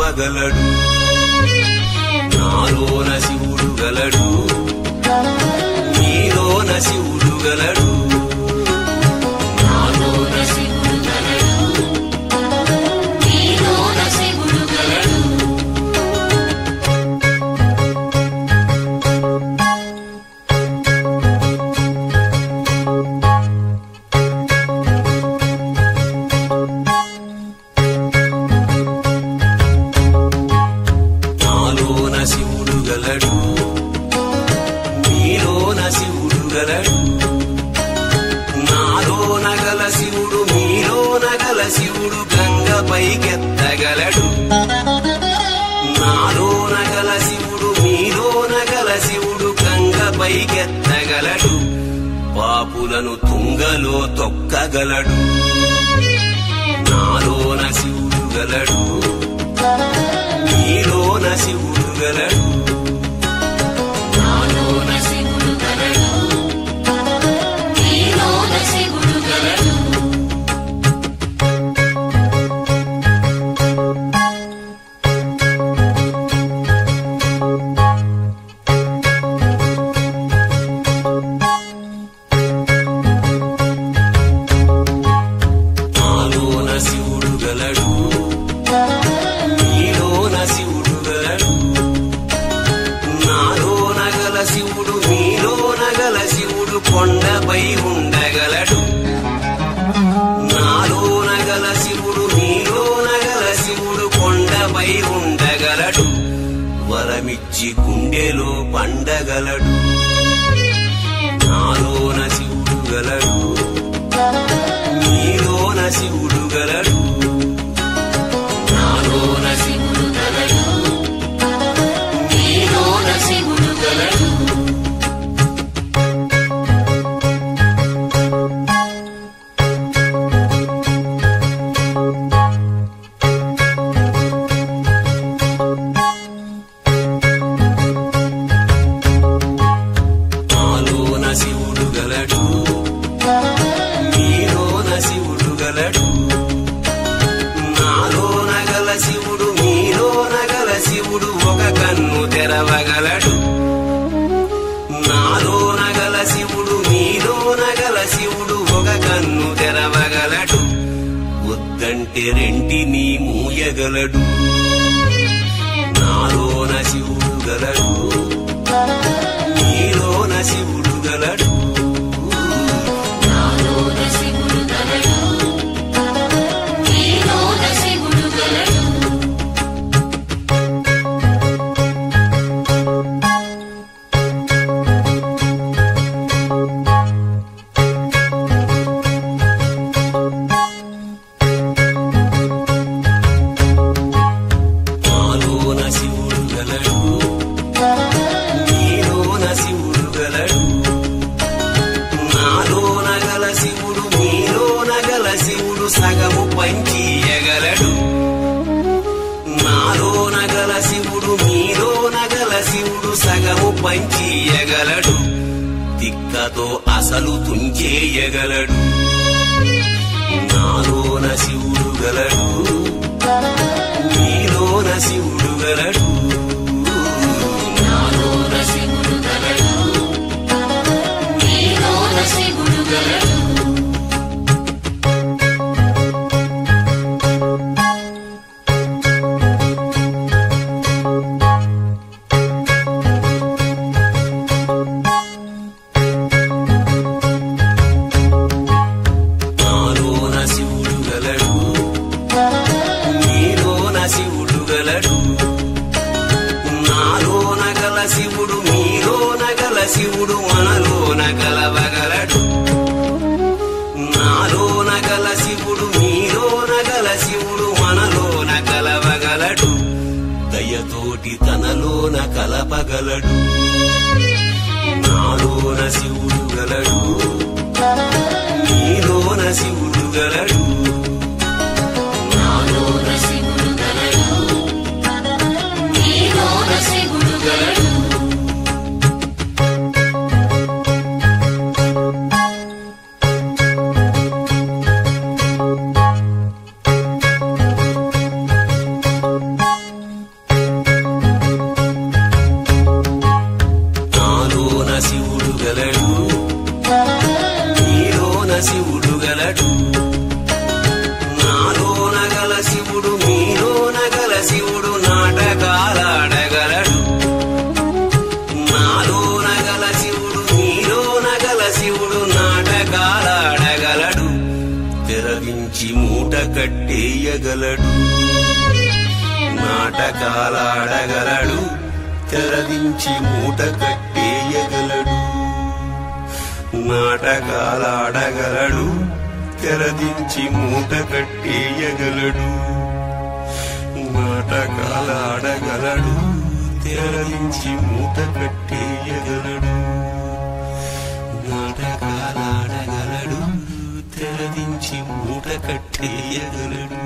కలపగలడు నాలోన శివుడు గలడు నీలోన శివుడు గలడు నాలోన శివుడు గలడు నీలోన శివుడు గలడు నాలోన శివుడు గలడు నీలోన శివుడు గలడు నాలోన గల శివుడు మీలోన గల శివుడు గంగ పైకెత్తగలడు నాలోన గల శివుడు మీలోన గల శివుడు గంగ పైకెత్తగలడు పాపులను తుంగలో తొక్కగలడు నాలోన శివుడు గలడు నీలోన శివుడు గలడు నాలోన శివుడు గలడు నీలోన శివుడు గలడు నాలోన శివుడు గలడు నీలోన శివుడు గలడు నాలోన గల శివుడు మీలోన గల శివుడు కొండపై ఉండగలడు నాలోన గల శివుడు మీలోన గల శివుడు కొండపై ఉండగలడు వరమిచ్చి గుండెలో పండగలడు నాలోన శివుడు గలడు నీలోన శివుడు గలడు నాలోన శివుడు గలడు నీలోన శివుడు గలడు నాలోన శివుడు గలడు నీలోన శివుడు గలడు నాలోన గల శివుడు మీలోన గల శివుడు ఒక కన్ను తెరవగలడు నాలోన గల శివుడు మీలోన గల శివుడు ఒక కన్ను తెరవగలడు వద్దంటే రెంటిని మూయగలడు నాలోన శివుడు గలడు నీలోన శివుడు గలడు నాలోన శివుడు గలడు నీలోన శివుడు గలడు నాలోన శివుడు గలడు నీలోన శివుడు గలడు నాలోన గల శివుడు మీలోన గల శివుడు సగము పంచియగలడు నాలోన గల శివుడు మీలోన గల శివుడు సగము పంచియగలడు తిక్కతో అసలు తుంచేయగలడు నాలోన శివుడు గలడు నీలోన శివుడు గలడు నాలోన శివుడు గలడు నీలోన శివుడు గలడు నాలోన శివుడు గలడు నీలోన శివుడు గలడు నాలోన గల శివుడు మీలోన గల శివుడు మనలోన కలవగలడు నాలోన గల శివుడు మీలోన గల శివుడు మనలోన కలవగలడు దయతోటి తనలోన కలపగలడు నాలోన శివుడు గలడు నీలోన శివుడు గలడు నాలోన శివుడు గలడు నీలోన శివుడు గలడు కట్టేయగలడు నాటకాలాడగలడు తెరదించి మూట కట్టేయగలడు నాటకాలాడగలడు తెరదించి మూట కట్టేయగలడు నాటకాలాడగలడు తెరదించి మూట కట్టేయగలడు నాటకాలాడగలడు తెరదించి మూట కట్టేయగలడు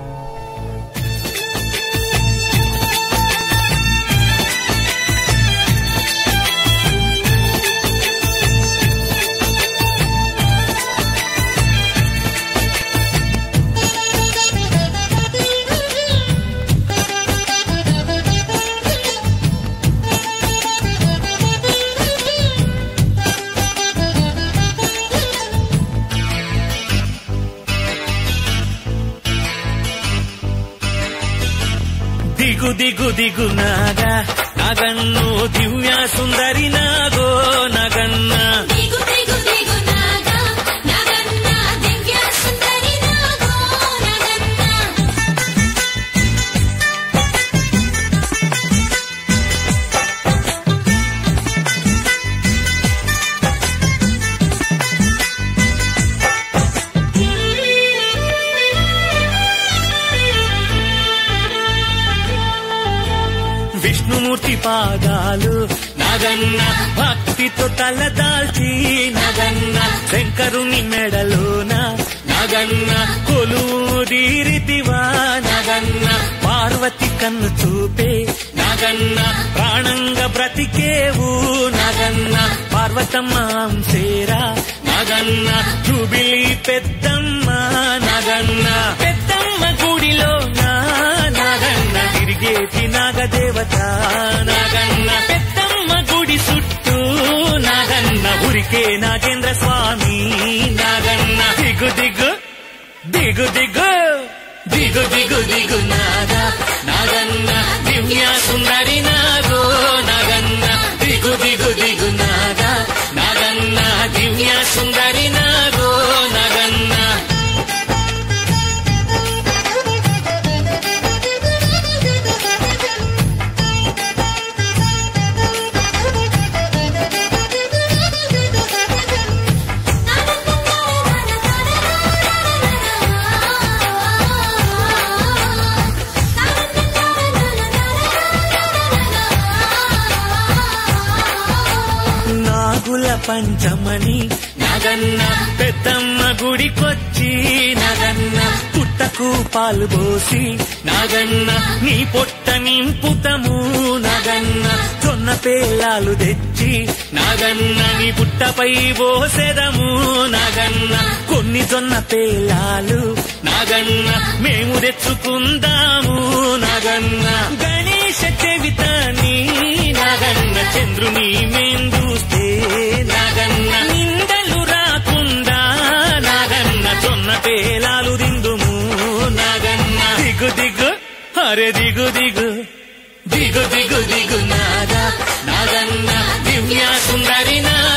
దిగు దిగు దిగు నాగా నగన్ను దివ్య సుందరి నాగో నగన్న దిగు దిగు దిగు నాగా నగన్న దివ్య సుందరి నాగో నగన్న విష్ణుమూర్తి పాదాలు నగన్న భక్తితో తలదాల్చి నగన్న శంకరుని మెడలోన నగన్న కొలువుదీరితివా నగన్న పార్వతి కన్ను చూపే నగన్న ప్రాణంగా బ్రతికేవు నగన్న పార్వతమ్మ అంశేరా నగన్న జూబిలి పెద్దమ్మ నగన్న పెద్దమ్మ గుడిలో నా నాగన్న తిరిగేటి నాగదేవత నాగన్న పెద్దమ్మ గుడి చుట్టూ నాగన్న ఉరికే నాగేంద్ర స్వామి నాగన్న దిగు దిగు దిగు దిగు దిగు దిగు దిగు నాగా నాగన్న దివ్య సుందరి నాగో నాగన్న దిగు దిగు దిగు నాగా నాగన్న దివ్య సుందరి నాగో నాగన్న నాగుల పంచమని నగన్న పెద్దమ్మ గుడికొచ్చి నగన్న పుట్టకు పాలు పోసి నగన్న నీ పొట్ట నింపుతము నగన్న జొన్న పేలాలు తెచ్చి నగన్న నీ పుట్టపై పోసెదము నగన్న కొన్ని జొన్న పేలాలు నగన్న మేము తెచ్చుకుందాము నగన్న గణేశ చెవితాని నగన్న చంద్రుని మేం చూస్తే నగన్న నిందలు రాకుండా నాగన్న జొన్న పేలాలు దిందుము నాగన్న దిగు దిగు అరే దిగు దిగు దిగు దిగు దిగు నాగా నాగన్న దివ్య సుందరి నా